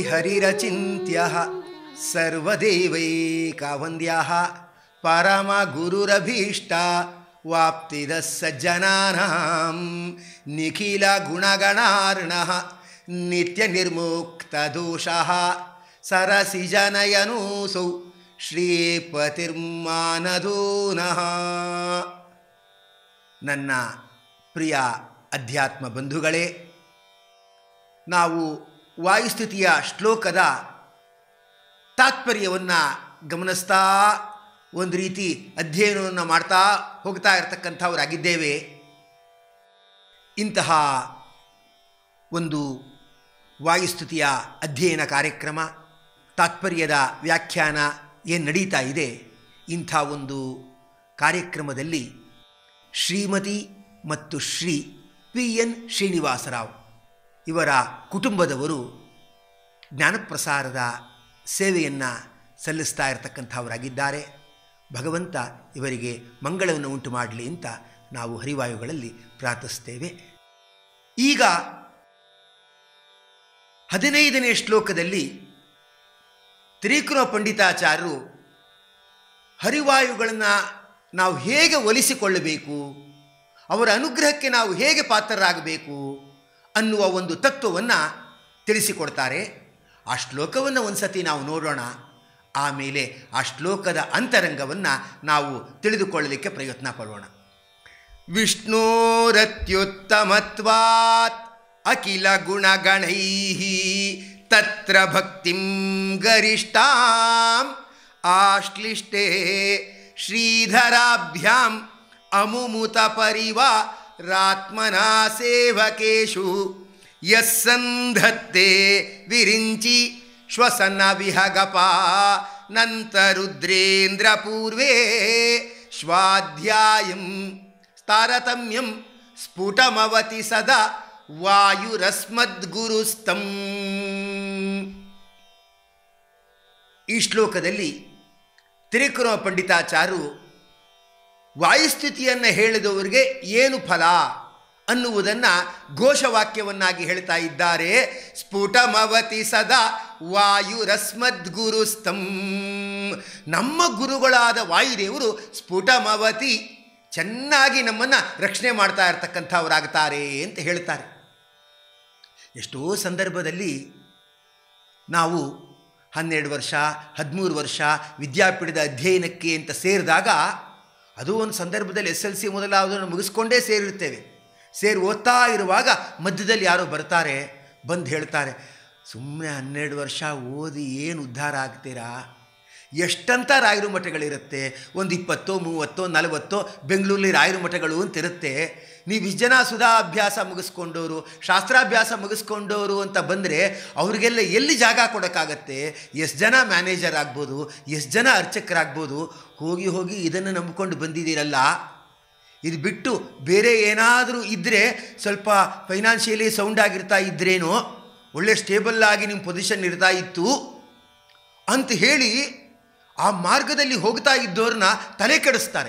ಹರಿರಚಿತ್ಯ ಸರ್ವದೇವೈಕಾವಂದ್ಯ ಪರಮ ಗುರುರಭೀಷ್ಟ ವಾಪ್ತಿದ ಸಜ್ಜನಾನಾಂ ನಿಖಿಲ ಗುಣಗಣಾರ್ಣ ನಿತ್ಯ ನಿರ್ಮುಕ್ತ ದೋಷಃ ಸರಸಿಜನಯನೂಸೌ ಶ್ರೀಪತಿರ್ಮಾನದೂನಃ ನನ್ನ ಪ್ರಿಯ ಅಧ್ಯಾತ್ಮ ಬಂಧುಗಳೇ ನಾವು ವಾಯುಸ್ಥಿತಿಯ ಶ್ಲೋಕದ ತಾತ್ಪರ್ಯವನ್ನು ಗಮನಿಸ್ತಾ ಒಂದು ರೀತಿ ಅಧ್ಯಯನವನ್ನು ಮಾಡ್ತಾ ಹೋಗ್ತಾ ಇರತಕ್ಕಂಥವರಾಗಿದ್ದೇವೆ ಇಂತಹ ಒಂದು ವಾಯುಸ್ಥಿತಿಯ ಅಧ್ಯಯನ ಕಾರ್ಯಕ್ರಮ ತಾತ್ಪರ್ಯದ ವ್ಯಾಖ್ಯಾನ ಏನು ನಡೀತಾ ಇದೆ ಇಂಥ ಒಂದು ಕಾರ್ಯಕ್ರಮದಲ್ಲಿ ಶ್ರೀಮತಿ ಮತ್ತು ಶ್ರೀ ಪಿ ಎನ್ ಶ್ರೀನಿವಾಸರಾವ್ ಇವರ ಕುಟುಂಬದವರು ಜ್ಞಾನಪ್ರಸಾರದ ಸೇವೆಯನ್ನು ಸಲ್ಲಿಸ್ತಾ ಇರತಕ್ಕಂಥವರಾಗಿದ್ದಾರೆ ಭಗವಂತ ಇವರಿಗೆ ಮಂಗಳವನ್ನು ಉಂಟು ಮಾಡಲಿ ಅಂತ ನಾವು ಹರಿವಾಯುಗಳಲ್ಲಿ ಪ್ರಾರ್ಥಿಸ್ತೇವೆ ಈಗ ಹದಿನೈದನೇ ಶ್ಲೋಕದಲ್ಲಿ ತ್ರಿಕುರ ಪಂಡಿತಾಚಾರ್ಯರು ಹರಿವಾಯುಗಳನ್ನು ನಾವು ಹೇಗೆ ಒಲಿಸಿಕೊಳ್ಳಬೇಕು ಅವರ ಅನುಗ್ರಹಕ್ಕೆ ನಾವು ಹೇಗೆ ಪಾತ್ರರಾಗಬೇಕು ಅನ್ನುವ ಒಂದು ತತ್ವವನ್ನು ತಿಳಿಸಿಕೊಡ್ತಾರೆ ಆ ಶ್ಲೋಕವನ್ನು ಒಂದು ಸತಿ ನಾವು ನೋಡೋಣ ಆಮೇಲೆ ಆ ಶ್ಲೋಕದ ಅಂತರಂಗವನ್ನು ನಾವು ತಿಳಿದುಕೊಳ್ಳಲಿಕ್ಕೆ ಪ್ರಯತ್ನ ಪಡೋಣ ವಿಷ್ಣೋರತ್ಯುತ್ತಮತ್ವಾತ್ ಅಖಿಲ ಗುಣಗಣೈ ತತ್ರ ಭಕ್ತಿಂ ಗರಿಷ್ಠಾಂ ಆಶ್ಲಿಷ್ಟೇ ಶ್ರೀಧರಾಭ್ಯಾಂ ಅಮುಮುತ ಪರಿವಾರಾತ್ಮನಾ ಸೇವಕೇಶು ಯಸ್ಸಂಧತ್ತೆ ವಿರಿಂಚಿ ಶ್ವಸನ ವಿಹಗಪ ನಂತರುದ್ರೇಂದ್ರ ಪೂರ್ವೇ ಸ್ವಾಧ್ಯಾಯಂ ತಾರತಮ್ಯಂ ಸ್ಫುಟಮವತಿ ಸದಾ ವಾಯುರಸ್ಮದ್ಗುರುಸ್ತಂ ಈ ಶ್ಲೋಕದಲ್ಲಿ ತ್ರಿಕುರ ಪಂಡಿತಾಚಾರ್ಯರು ವಾಯುಸ್ಥಿತಿಯನ್ನು ಹೇಳಿದವರಿಗೆ ಏನು ಫಲ ಅನ್ನುವುದನ್ನು ಘೋಷವಾಕ್ಯವನ್ನಾಗಿ ಹೇಳ್ತಾ ಇದ್ದಾರೆ ಸ್ಫುಟಮವತಿ ಸದಾ ವಾಯುರಸ್ಮದ್ಗುರುಸ್ತಂ ನಮ್ಮ ಗುರುಗಳಾದ ವಾಯುದೇವರು ಸ್ಫುಟಮವತಿ ಚೆನ್ನಾಗಿ ನಮ್ಮನ್ನು ರಕ್ಷಣೆ ಮಾಡ್ತಾ ಇರ್ತಕ್ಕಂಥವರಾಗ್ತಾರೆ ಅಂತ ಹೇಳ್ತಾರೆ ಎಷ್ಟೋ ಸಂದರ್ಭದಲ್ಲಿ ನಾವು ಹನ್ನೆರಡು ವರ್ಷ ಹದಿಮೂರು ವರ್ಷ ವಿದ್ಯಾಪೀಠದ ಅಧ್ಯಯನಕ್ಕೆ ಅಂತ ಸೇರಿದಾಗ ಅದು ಒಂದು ಸಂದರ್ಭದಲ್ಲಿ ಎಸ್ ಎಲ್ ಸಿ ಮೊದಲಾವುದನ್ನು ಮುಗಿಸ್ಕೊಂಡೇ ಸೇರಿರ್ತೇವೆ ಸೇರಿ ಓದ್ತಾ ಇರುವಾಗ ಮಧ್ಯದಲ್ಲಿ ಯಾರೋ ಬರ್ತಾರೆ ಬಂದು ಹೇಳ್ತಾರೆ ಸುಮ್ಮನೆ ಹನ್ನೆರಡು ವರ್ಷ ಓದಿ ಏನು ಉದ್ಧಾರ ಆಗ್ತೀರಾ ಎಷ್ಟಂತ ರಾಯರು ಮಠಗಳಿರುತ್ತೆ ಒಂದು ಇಪ್ಪತ್ತೋ ಮೂವತ್ತೋ ನಲವತ್ತೋ ಬೆಂಗಳೂರಲ್ಲಿ ರಾಯರು ಮಠಗಳು ಅಂತಿರುತ್ತೆ ನೀವು ಇಷ್ಟು ಜನ ಸುಧಾ ಅಭ್ಯಾಸ ಮುಗಿಸ್ಕೊಂಡವರು ಶಾಸ್ತ್ರಾಭ್ಯಾಸ ಮುಗಿಸ್ಕೊಂಡವರು ಅಂತ ಬಂದರೆ ಅವರಿಗೆಲ್ಲ ಎಲ್ಲಿ ಜಾಗ ಕೊಡೋಕ್ಕಾಗತ್ತೆ ಎಷ್ಟು ಜನ ಮ್ಯಾನೇಜರ್ ಆಗ್ಬೋದು ಎಷ್ಟು ಜನ ಅರ್ಚಕರಾಗ್ಬೋದು ಹೋಗಿ ಹೋಗಿ ಇದನ್ನು ನಂಬಿಕೊಂಡು ಬಂದಿದ್ದೀರಲ್ಲ ಇದು ಬಿಟ್ಟು ಬೇರೆ ಏನಾದರೂ ಇದ್ದರೆ ಸ್ವಲ್ಪ ಫೈನಾನ್ಷಿಯಲಿ ಸೌಂಡ್ ಆಗಿರ್ತಾ ಇದ್ರೇನೋ ಒಳ್ಳೆ ಸ್ಟೇಬಲ್ ಆಗಿ ನಿಮ್ಮ ಪೊಸಿಷನ್ ಇರ್ತಾ ಇತ್ತು ಅಂತ ಹೇಳಿ ಆ ಮಾರ್ಗದಲ್ಲಿ ಹೋಗ್ತಾ ಇದ್ದವ್ರನ್ನ ತಲೆ ಕೆಡಿಸ್ತಾರೆ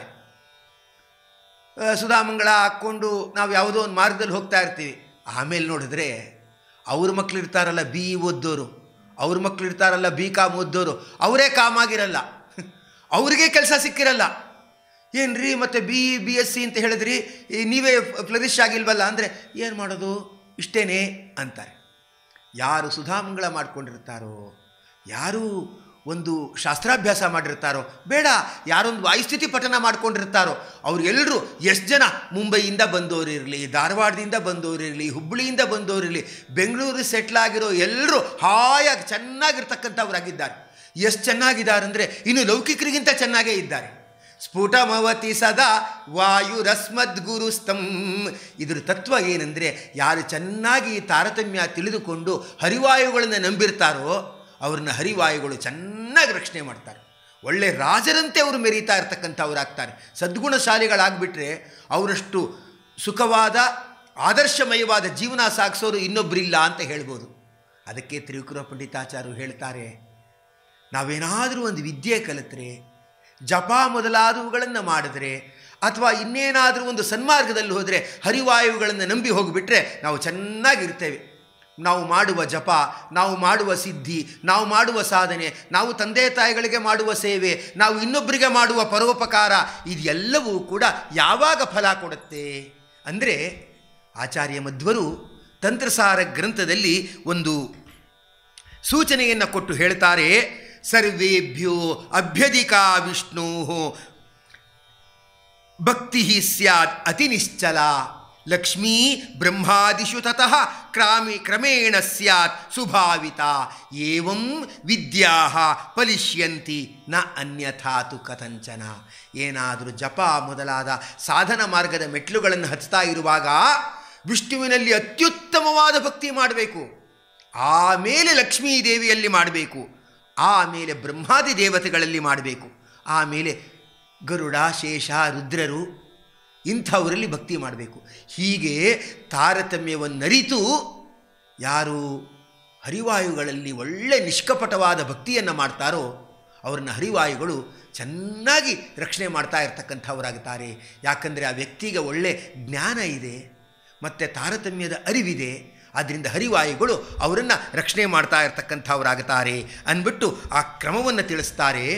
ಸುಧಾಮಂಗಳ ಹಾಕ್ಕೊಂಡು ನಾವು ಯಾವುದೋ ಒಂದು ಮಾರ್ಗದಲ್ಲಿ ಹೋಗ್ತಾ ಇರ್ತೀವಿ ಆಮೇಲೆ ನೋಡಿದ್ರೆ ಅವ್ರ ಮಕ್ಳು ಇರ್ತಾರಲ್ಲ ಬಿ ಇ ಓದ್ದೋರು ಅವ್ರ ಮಕ್ಳು ಇರ್ತಾರಲ್ಲ ಬಿ ಕಾಮ್ ಓದ್ದೋರು ಅವರೇ ಕಾಮ್ ಆಗಿರಲ್ಲ ಅವ್ರಿಗೆ ಕೆಲಸ ಸಿಕ್ಕಿರಲ್ಲ ಏನು ರೀ ಮತ್ತು B E B S C ಅಂತ ಹೇಳಿದ್ರಿ ಈ ನೀವೇ ಫ್ಲರಿಶ್ ಆಗಿಲ್ವಲ್ಲ ಅಂದರೆ ಏನು ಮಾಡೋದು ಇಷ್ಟೇನೇ ಅಂತಾರೆ ಯಾರು ಸುಧಾಮಂಗಳ ಮಾಡ್ಕೊಂಡಿರ್ತಾರೋ ಯಾರು ಒಂದು ಶಾಸ್ತ್ರಾಭ್ಯಾಸ ಮಾಡಿರ್ತಾರೋ ಬೇಡ ಯಾರೊಂದು ವಾಯುಸ್ಥಿತಿ ಪಠನ ಮಾಡ್ಕೊಂಡಿರ್ತಾರೋ ಅವ್ರೆಲ್ಲರೂ ಎಷ್ಟು ಜನ ಮುಂಬೈಯಿಂದ ಬಂದವರಿರಲಿ ಧಾರವಾಡದಿಂದ ಬಂದವರಿರಲಿ ಹುಬ್ಬಳ್ಳಿಯಿಂದ ಬಂದವರಿರಲಿ ಬೆಂಗಳೂರು ಸೆಟ್ಲ್ ಆಗಿರೋ ಎಲ್ಲರೂ ಹಾಯಾಗಿ ಚೆನ್ನಾಗಿರ್ತಕ್ಕಂಥವ್ರಾಗಿದ್ದಾರೆ ಎಷ್ಟು ಚೆನ್ನಾಗಿದ್ದಾರೆ ಅಂದರೆ ಇನ್ನು ಲೌಕಿಕರಿಗಿಂತ ಚೆನ್ನಾಗೇ ಇದ್ದಾರೆ ಸ್ಫುಟಮವತಿ ಸದಾ ವಾಯುರಸ್ಮದ್ಗುರುಸ್ತಂ ಇದ್ರ ತತ್ವ ಏನಂದರೆ ಯಾರು ಚೆನ್ನಾಗಿ ತಾರತಮ್ಯ ತಿಳಿದುಕೊಂಡು ಹರಿವಾಯುಗಳನ್ನು ನಂಬಿರ್ತಾರೋ ಅವ್ರನ್ನ ಹರಿವಾಯುಗಳು ಚೆನ್ನಾಗಿ ರಕ್ಷಣೆ ಮಾಡ್ತಾರೆ ಒಳ್ಳೆ ರಾಜರಂತೆ ಅವರು ಮೆರೀತಾ ಇರ್ತಕ್ಕಂಥವ್ರಾಗ್ತಾರೆ ಸದ್ಗುಣಶಾಲಿಗಳಾಗ್ಬಿಟ್ರೆ ಅವರಷ್ಟು ಸುಖವಾದ ಆದರ್ಶಮಯವಾದ ಜೀವನ ಸಾಗಿಸೋರು ಇನ್ನೊಬ್ಬರಿಲ್ಲ ಅಂತ ಹೇಳ್ಬೋದು ಅದಕ್ಕೆ ತ್ರಿವಿಕ್ರಮ ಪಂಡಿತಾಚಾರ್ಯರು ಹೇಳ್ತಾರೆ ನಾವೇನಾದರೂ ಒಂದು ವಿದ್ಯೆ ಕಲಿತ್ರೆ ಜಪ ಮೊದಲಾದವುಗಳನ್ನು ಮಾಡಿದ್ರೆ ಅಥವಾ ಇನ್ನೇನಾದರೂ ಒಂದು ಸನ್ಮಾರ್ಗದಲ್ಲಿ ಹೋದರೆ ಹರಿವಾಯುಗಳನ್ನು ನಂಬಿ ಹೋಗಿಬಿಟ್ರೆ ನಾವು ಚೆನ್ನಾಗಿರ್ತೇವೆ ನಾವು ಮಾಡುವ ಜಪ ನಾವು ಮಾಡುವ ಸಿದ್ಧಿ ನಾವು ಮಾಡುವ ಸಾಧನೆ ನಾವು ತಂದೆ ತಾಯಿಗಳಿಗೆ ಮಾಡುವ ಸೇವೆ ನಾವು ಇನ್ನೊಬ್ಬರಿಗೆ ಮಾಡುವ ಪರೋಪಕಾರ ಇದೆಲ್ಲವೂ ಕೂಡ ಯಾವಾಗ ಫಲ ಕೊಡುತ್ತೆ ಅಂದರೆ ಆಚಾರ್ಯ ಮಧ್ವರು ತಂತ್ರಸಾರ ಗ್ರಂಥದಲ್ಲಿ ಒಂದು ಸೂಚನೆಯನ್ನು ಕೊಟ್ಟು ಹೇಳ್ತಾರೆ ಸರ್ವೇಭ್ಯೋ ಅಭ್ಯಧಿಕಾ ವಿಷ್ಣು ಭಕ್ತಿ ಸ್ಯಾತ್ ಅತಿ ನಿಶ್ಚಲ ಲಕ್ಷ್ಮೀ ಬ್ರಹ್ಮಾದಿಷು ತತಃ ಕ್ರಾಮಿ ಕ್ರಮೇಣ ಸ್ಯಾತ್ ಸುಭಾವಿತ ಏವಂ ವಿದ್ಯಾ ಫಲಿಷ್ಯಂತಿ ನ ಅನ್ಯಥಾತು ಕಥಂಚನ ಏನಾದರೂ ಜಪ ಮೊದಲಾದ ಸಾಧನ ಮಾರ್ಗದ ಮೆಟ್ಲುಗಳನ್ನು ಹಚ್ತಾ ಇರುವಾಗ ವಿಷ್ಣುವಿನಲ್ಲಿ ಅತ್ಯುತ್ತಮವಾದ ಭಕ್ತಿ ಮಾಡಬೇಕು ಆಮೇಲೆ ಲಕ್ಷ್ಮೀ ದೇವಿಯಲ್ಲಿ ಮಾಡಬೇಕು ಆಮೇಲೆ ಬ್ರಹ್ಮಾದಿ ದೇವತೆಗಳಲ್ಲಿ ಮಾಡಬೇಕು ಆಮೇಲೆ ಗರುಡ ಶೇಷ ರುದ್ರರು ಇಂಥವರಲ್ಲಿ ಭಕ್ತಿ ಮಾಡಬೇಕು ಹೀಗೆ ತಾರತಮ್ಯವನ್ನರಿತು ಯಾರು ಹರಿವಾಯುಗಳಲ್ಲಿ ಒಳ್ಳೆ ನಿಷ್ಕಪಟವಾದ ಭಕ್ತಿಯನ್ನು ಮಾಡ್ತಾರೋ ಅವ್ರನ್ನ ಹರಿವಾಯುಗಳು ಚೆನ್ನಾಗಿ ರಕ್ಷಣೆ ಮಾಡ್ತಾ ಇರ್ತಕ್ಕಂಥವರಾಗುತ್ತಾರೆ ಯಾಕಂದರೆ ಆ ವ್ಯಕ್ತಿಗೆ ಒಳ್ಳೆ ಜ್ಞಾನ ಇದೆ ಮತ್ತು ತಾರತಮ್ಯದ ಅರಿವಿದೆ ಆದ್ದರಿಂದ ಹರಿವಾಯುಗಳು ಅವರನ್ನು ರಕ್ಷಣೆ ಮಾಡ್ತಾ ಇರ್ತಕ್ಕಂಥವರಾಗುತ್ತಾರೆ ಅಂದ್ಬಿಟ್ಟು ಆ ಕ್ರಮವನ್ನು ತಿಳಿಸ್ತಾರೆ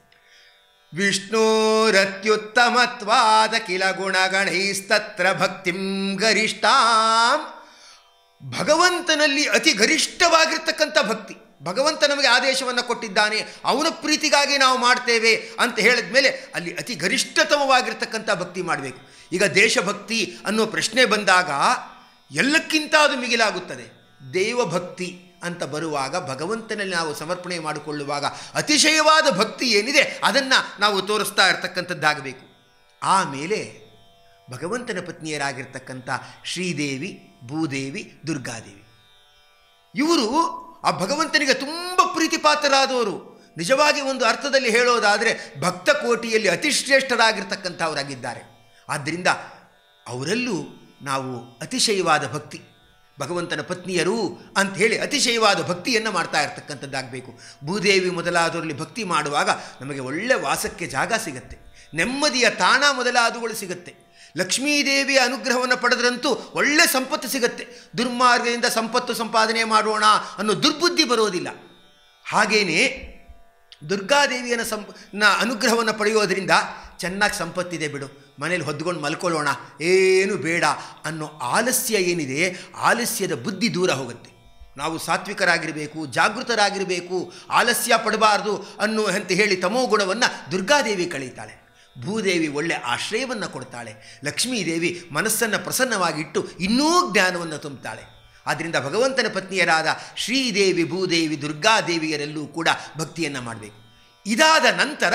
ವಿಷ್ಣುರತ್ಯುತ್ತಮತ್ವಾದ ಕಿಲ ಗುಣಗಣೈಸ್ತತ್ರ ಭಕ್ತಿಂ ಗರಿಷ್ಠಾಂ ಭಗವಂತನಲ್ಲಿ ಅತಿ ಗರಿಷ್ಠವಾಗಿರ್ತಕ್ಕಂಥ ಭಕ್ತಿ ಭಗವಂತ ನಮಗೆ ಆದೇಶವನ್ನು ಕೊಟ್ಟಿದ್ದಾನೆ ಅವನ ಪ್ರೀತಿಗಾಗಿ ನಾವು ಮಾಡ್ತೇವೆ ಅಂತ ಹೇಳಿದ ಮೇಲೆ ಅಲ್ಲಿ ಅತಿ ಗರಿಷ್ಠತಮವಾಗಿರ್ತಕ್ಕಂಥ ಭಕ್ತಿ ಮಾಡಬೇಕು ಈಗ ದೇಶಭಕ್ತಿ ಅನ್ನೋ ಪ್ರಶ್ನೆ ಬಂದಾಗ ಎಲ್ಲಕ್ಕಿಂತ ಅದು ಮಿಗಿಲಾಗುತ್ತದೆ ದೇವಭಕ್ತಿ ಅಂತ ಬರುವಾಗ ಭಗವಂತನಲ್ಲಿ ನಾವು ಸಮರ್ಪಣೆ ಮಾಡಿಕೊಳ್ಳುವಾಗ ಅತಿಶಯವಾದ ಭಕ್ತಿ ಏನಿದೆ ಅದನ್ನು ನಾವು ತೋರಿಸ್ತಾ ಇರ್ತಕ್ಕಂಥದ್ದಾಗಬೇಕು ಆಮೇಲೆ ಭಗವಂತನ ಪತ್ನಿಯರಾಗಿರ್ತಕ್ಕಂಥ ಶ್ರೀದೇವಿ ಭೂದೇವಿ ದುರ್ಗಾದೇವಿ ಇವರು ಆ ಭಗವಂತನಿಗೆ ತುಂಬ ಪ್ರೀತಿಪಾತ್ರರಾದವರು ನಿಜವಾಗಿ ಒಂದು ಅರ್ಥದಲ್ಲಿ ಹೇಳೋದಾದರೆ ಭಕ್ತ ಕೋಟಿಯಲ್ಲಿ ಅತಿಶ್ರೇಷ್ಠರಾಗಿರ್ತಕ್ಕಂಥವರಾಗಿದ್ದಾರೆ ಆದ್ದರಿಂದ ಅವರಲ್ಲೂ ನಾವು ಅತಿಶಯವಾದ ಭಕ್ತಿ ಭಗವಂತನ ಪತ್ನಿಯರು ಅಂತ ಹೇಳಿ ಅತಿಶಯವಾದ ಭಕ್ತಿಯನ್ನು ಮಾಡ್ತಾ ಇರ್ತಕ್ಕಂಥದ್ದಾಗಬೇಕು ಭೂದೇವಿ ಮೊದಲಾದವರಲ್ಲಿ ಭಕ್ತಿ ಮಾಡುವಾಗ ನಮಗೆ ಒಳ್ಳೆ ವಾಸಕ್ಕೆ ಜಾಗ ಸಿಗತ್ತೆ ನೆಮ್ಮದಿಯ ತಾಣ ಮೊದಲಾದವುಗಳು ಸಿಗುತ್ತೆ ಲಕ್ಷ್ಮೀದೇವಿಯ ಅನುಗ್ರಹವನ್ನು ಪಡೆದ್ರಂತೂ ಒಳ್ಳೆ ಸಂಪತ್ತು ಸಿಗುತ್ತೆ ದುರ್ಮಾರ್ಗದಿಂದ ಸಂಪತ್ತು ಸಂಪಾದನೆ ಮಾಡೋಣ ಅನ್ನೋ ದುರ್ಬುದ್ಧಿ ಬರೋದಿಲ್ಲ ಹಾಗೇನೇ ದುರ್ಗಾದೇವಿಯನ ಸಂ ನ ಅನುಗ್ರಹವನ್ನು ಪಡೆಯೋದರಿಂದ ಚೆನ್ನಾಗಿ ಸಂಪತ್ತಿದೆ ಬಿಡು ಮನೇಲಿ ಹೊದ್ಕೊಂಡು ಮಲ್ಕೊಳ್ಳೋಣ ಏನು ಬೇಡ ಅನ್ನೋ ಆಲಸ್ಯ ಏನಿದೆ ಆಲಸ್ಯದ ಬುದ್ಧಿ ದೂರ ಹೋಗುತ್ತೆ ನಾವು ಸಾತ್ವಿಕರಾಗಿರಬೇಕು ಜಾಗೃತರಾಗಿರಬೇಕು ಆಲಸ್ಯ ಪಡಬಾರ್ದು ಅನ್ನೋ ಅಂತ ಹೇಳಿ ತಮೋ ಗುಣವನ್ನು ದುರ್ಗಾದೇವಿ ಕಳೀತಾಳೆ ಭೂದೇವಿ ಒಳ್ಳೆ ಆಶ್ರಯವನ್ನು ಕೊಡ್ತಾಳೆ ಲಕ್ಷ್ಮೀದೇವಿ ಮನಸ್ಸನ್ನು ಪ್ರಸನ್ನವಾಗಿಟ್ಟು ಇನ್ನೂ ಜ್ಞಾನವನ್ನು ತುಂಬುತ್ತಾಳೆ ಆದ್ದರಿಂದ ಭಗವಂತನ ಪತ್ನಿಯರಾದ ಶ್ರೀದೇವಿ ಭೂದೇವಿ ದುರ್ಗಾದೇವಿಯರಲ್ಲೂ ಕೂಡ ಭಕ್ತಿಯನ್ನು ಮಾಡಬೇಕು ಇದಾದ ನಂತರ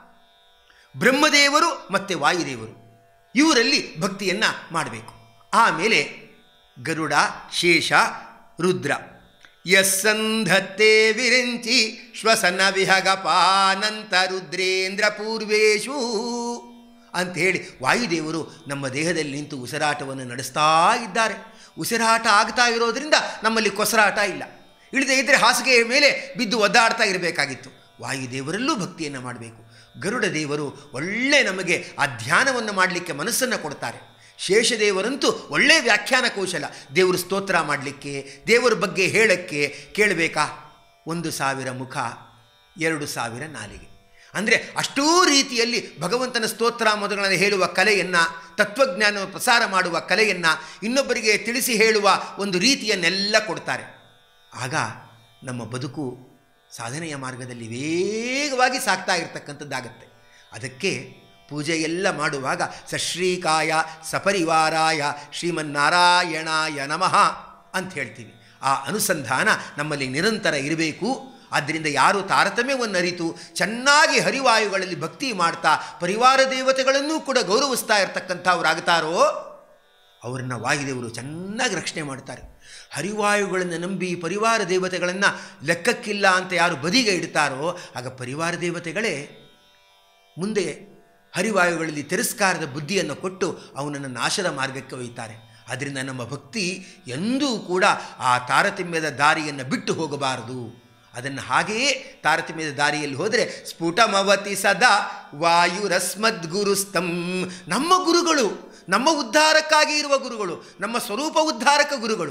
ಬ್ರಹ್ಮದೇವರು ಮತ್ತು ವಾಯುದೇವರು ಇವರಲ್ಲಿ ಭಕ್ತಿಯನ್ನು ಮಾಡಬೇಕು ಆಮೇಲೆ ಗರುಡ ಶೇಷ ರುದ್ರ ಯಸ್ಸಂಧತ್ತೆ ವಿರಿಂಚಿ ಶ್ವಸನ ವಿಹಗಪಾನಂತ ರುದ್ರೇಂದ್ರ ಪೂರ್ವೇಶು ಅಂಥೇಳಿ ವಾಯುದೇವರು ನಮ್ಮ ದೇಹದಲ್ಲಿ ನಿಂತು ಉಸಿರಾಟವನ್ನು ನಡೆಸ್ತಾ ಇದ್ದಾರೆ ಉಸಿರಾಟ ಆಗ್ತಾ ಇರೋದರಿಂದ ನಮ್ಮಲ್ಲಿ ಕೊಸರಾಟ ಇಲ್ಲ ಇಳಿದೇ ಇದ್ದರೆ ಹಾಸಿಗೆಯ ಮೇಲೆ ಬಿದ್ದು ಒದ್ದಾಡ್ತಾ ಇರಬೇಕಾಗಿತ್ತು ವಾಯುದೇವರಲ್ಲೂ ಭಕ್ತಿಯನ್ನು ಮಾಡಬೇಕು ಗರುಡ ದೇವರು ಒಳ್ಳೆ ನಮಗೆ ಆ ಧ್ಯಾನವನ್ನು ಮಾಡಲಿಕ್ಕೆ ಮನಸ್ಸನ್ನು ಕೊಡ್ತಾರೆ ಶೇಷದೇವರಂತೂ ಒಳ್ಳೆಯ ವ್ಯಾಖ್ಯಾನ ಕೌಶಲ ದೇವರು ಸ್ತೋತ್ರ ಮಾಡಲಿಕ್ಕೆ ದೇವರ ಬಗ್ಗೆ ಹೇಳಕ್ಕೆ ಕೇಳಬೇಕಾ ಒಂದು ಸಾವಿರ ಮುಖ ಎರಡು ಸಾವಿರ ನಾಲಿಗೆ ಅಂದರೆ ಅಷ್ಟೂ ರೀತಿಯಲ್ಲಿ ಭಗವಂತನ ಸ್ತೋತ್ರ ಮೊದಲನ್ನು ಹೇಳುವ ಕಲೆಯನ್ನು ತತ್ವಜ್ಞಾನ ಪ್ರಸಾರ ಮಾಡುವ ಕಲೆಯನ್ನು ಇನ್ನೊಬ್ಬರಿಗೆ ತಿಳಿಸಿ ಹೇಳುವ ಒಂದು ರೀತಿಯನ್ನೆಲ್ಲ ಕೊಡ್ತಾರೆ ಆಗ ನಮ್ಮ ಬದುಕು ಸಾಧನೆಯ ಮಾರ್ಗದಲ್ಲಿ ವೇಗವಾಗಿ ಸಾಗ್ತಾ ಇರತಕ್ಕಂಥದ್ದಾಗತ್ತೆ ಅದಕ್ಕೆ ಪೂಜೆ ಎಲ್ಲ ಮಾಡುವಾಗ ಸಶ್ರೀಕಾಯ ಸಪರಿವಾರಾಯ ಶ್ರೀಮನ್ನಾರಾಯಣಾಯ ನಮಃ ಅಂತ ಹೇಳ್ತೀವಿ ಆ ಅನುಸಂಧಾನ ನಮ್ಮಲ್ಲಿ ನಿರಂತರ ಇರಬೇಕು ಆದ್ದರಿಂದ ಯಾರು ತಾರತಮ್ಯವನ್ನು ಅರಿತು ಚೆನ್ನಾಗಿ ಹರಿವಾಯುಗಳಲ್ಲಿ ಭಕ್ತಿ ಮಾಡ್ತಾ ಪರಿವಾರ ದೇವತೆಗಳನ್ನೂ ಕೂಡ ಗೌರವಿಸ್ತಾ ಇರ್ತಕ್ಕಂಥವ್ರಾಗ್ತಾರೋ ಅವರನ್ನು ವಾಯುದೇವರು ಚೆನ್ನಾಗಿ ರಕ್ಷಣೆ ಮಾಡ್ತಾರೆ ಹರಿವಾಯುಗಳನ್ನು ನಂಬಿ ಪರಿವಾರ ದೇವತೆಗಳನ್ನು ಲೆಕ್ಕಕ್ಕಿಲ್ಲ ಅಂತ ಯಾರು ಬದಿಗೆ ಇಡ್ತಾರೋ ಆಗ ಪರಿವಾರ ದೇವತೆಗಳೇ ಮುಂದೆ ಹರಿವಾಯುಗಳಲ್ಲಿ ತಿರಸ್ಕಾರದ ಬುದ್ಧಿಯನ್ನು ಕೊಟ್ಟು ಅವನನ್ನು ನಾಶದ ಮಾರ್ಗಕ್ಕೆ ಒಯ್ತಾರೆ ಅದರಿಂದ ನಮ್ಮ ಭಕ್ತಿ ಎಂದೂ ಕೂಡ ಆ ತಾರತಮ್ಯದ ದಾರಿಯನ್ನು ಬಿಟ್ಟು ಹೋಗಬಾರದು ಅದನ್ನು ಹಾಗೆಯೇ ತಾರತಮ್ಯದ ದಾರಿಯಲ್ಲಿ ಹೋದರೆ ಸ್ಫುಟಮವತಿ ಸದಾ ವಾಯುರಸ್ಮದ್ಗುರುಸ್ತಂ ನಮ್ಮ ಗುರುಗಳು ನಮ್ಮ ಉದ್ಧಾರಕ್ಕಾಗಿ ಇರುವ ಗುರುಗಳು ನಮ್ಮ ಸ್ವರೂಪ ಉದ್ಧಾರಕ ಗುರುಗಳು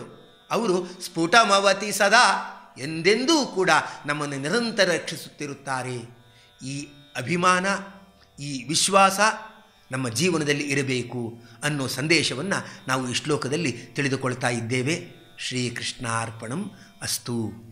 ಅವರು ಸ್ಫುಟಮವತಿ ಸದಾ ಎಂದೆಂದೂ ಕೂಡ ನಮ್ಮನ್ನು ನಿರಂತರ ರಕ್ಷಿಸುತ್ತಿರುತ್ತಾರೆ ಈ ಅಭಿಮಾನ ಈ ವಿಶ್ವಾಸ ನಮ್ಮ ಜೀವನದಲ್ಲಿ ಇರಬೇಕು ಅನ್ನೋ ಸಂದೇಶವನ್ನು ನಾವು ಈ ಶ್ಲೋಕದಲ್ಲಿ ತಿಳಿದುಕೊಳ್ತಾ ಇದ್ದೇವೆ ಶ್ರೀಕೃಷ್ಣಾರ್ಪಣಂ ಅಸ್ತು